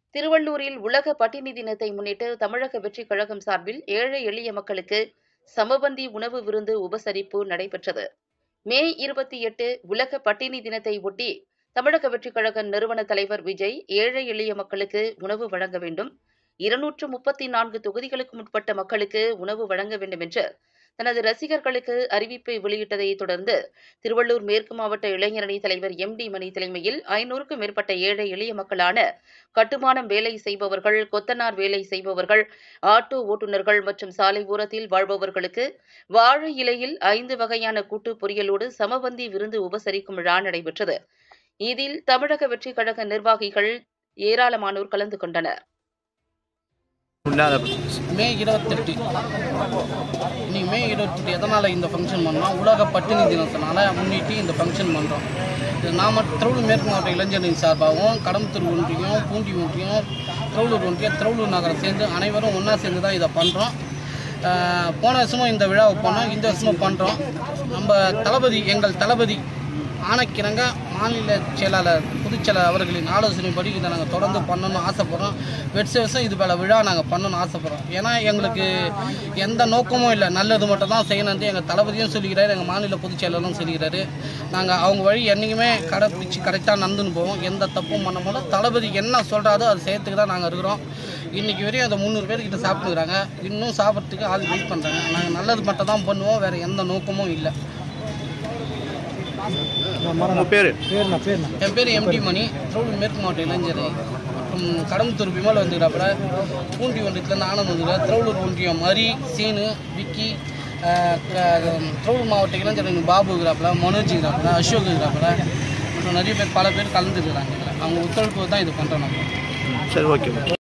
திருவள்ளூரில் உலக பட்டினி தினத்தை முன்னிட்டு தமிழக வெற்றிக் கழகம் சார்பில் ஏழை எளிய மக்களுக்கு சமபந்தி உணவு விருந்து உபசரிப்பு நடைபெற்றது மே இருபத்தி எட்டு உலக பட்டினி தினத்தை ஒட்டி தமிழக வெற்றிக் கழக நிறுவன தலைவர் விஜய் ஏழை எளிய மக்களுக்கு உணவு வழங்க வேண்டும் இருநூற்று முப்பத்தி நான்கு தொகுதிகளுக்கு உட்பட்ட மக்களுக்கு உணவு வழங்க வேண்டும் என்று தனது ரசிகர்களுக்கு அறிவிப்பை வெளியிட்டதை தொடர்ந்து திருவள்ளூர் மேற்கு மாவட்ட இளைஞரணி தலைவர் எம் டி மணி தலைமையில் ஐநூறுக்கும் மேற்பட்ட ஏழை எளிய மக்களான கட்டுமானம் வேலை செய்பவர்கள் கொத்தனார் வேலை செய்பவர்கள் ஆட்டோ ஓட்டுநர்கள் மற்றும் சாலை ஓரத்தில் வாழ்பவர்களுக்கு வாழை இலையில் ஐந்து வகையான கூட்டு பொரியலோடு சமபந்தி விருந்து உபசரிக்கும் விழா நடைபெற்றது இதில் தமிழக வெற்றிக் கழக நிர்வாகிகள் ஏராளமானோர் கலந்து கொண்டனர் மே இருபத்தெட்டு இன்னைக்கு மே இருபத்தெட்டு எதனால் இந்த ஃபங்க்ஷன் பண்ணோம் உலக பட்டினி தினத்தினால முன்னிட்டு இந்த ஃபங்க்ஷன் பண்ணுறோம் இது நாம திருவள்ளூர் மேற்கு மாவட்ட இளைஞரின் சார்பாகவும் கடம்பத்தூர் ஒன்றியம் பூண்டி ஒன்றியம் திருவள்ளூர் ஒன்றியம் திருவள்ளூர் நகரம் சேர்ந்து அனைவரும் ஒன்றா சேர்ந்து தான் இதை பண்ணுறோம் போன வருஷமும் இந்த விழாவை பண்ணோம் இந்த வருஷமும் பண்ணுறோம் நம்ம தளபதி எங்கள் தளபதி ஆணைக்கிணங்க மாநில செயலாளர் பொதுச்செயலாளர் அவர்களின் ஆலோசனைப்படி இதை நாங்கள் தொடர்ந்து பண்ணணும்னு ஆசைப்படுறோம் வருஷ வருஷம் இது போல விழா நாங்கள் பண்ணணும்னு ஆசைப்படுறோம் ஏன்னா எங்களுக்கு எந்த நோக்கமும் இல்லை நல்லது மட்டும் தான் செய்யணும்னு எங்கள் தளபதியும் சொல்லிக்கிறாரு எங்கள் மாநில பொதுச் செயலாளரும் சொல்லிக்கிறாரு நாங்கள் அவங்க வழி என்றைக்குமே கடைப்பிடிச்சு கரெக்டாக நடந்துன்னு போவோம் எந்த தப்பும் பண்ண மாட்டோம் தளபதி என்ன சொல்கிறாரோ அது செய்யறதுக்கு தான் நாங்கள் இருக்கிறோம் இன்றைக்கி வரையும் அதை முந்நூறு பேர்கிட்ட சாப்பிட்டுக்கிறாங்க இன்னும் சாப்பிட்றதுக்கு ஆள் வெயிட் பண்ணுறாங்க நாங்கள் நல்லது மட்டும் தான் பண்ணுவோம் வேறு எந்த நோக்கமும் இல்லை உங்கள் பேர் என் பேர் எம்டி மணி திருவள்ளூர் மேற்கு மாவட்ட இளைஞர் மற்றும் கடம்பத்தூர் விமல் வந்துக்கிறாப்புல பூண்டி ஒன்றியத்துலேருந்து ஆனந்த் வந்துக்கிறார் திருவள்ளூர் ஒன்றியம் மரி சீனு விக்கி ஆஹ் க- திருவள்ளூர் மாவட்ட இளைஞர் பாபு இருக்கிறாப்புல மனோஜ் இருக்கிறாப்புல அசோக் இருக்கிறாப்புல மற்றும் நிறைய பேர் பல பேர் கலந்துருக்கிறாங்க அவங்க ஒத்துழைப்பு தான் இது பண்ணுறோம் நம்ம சரி ஓகே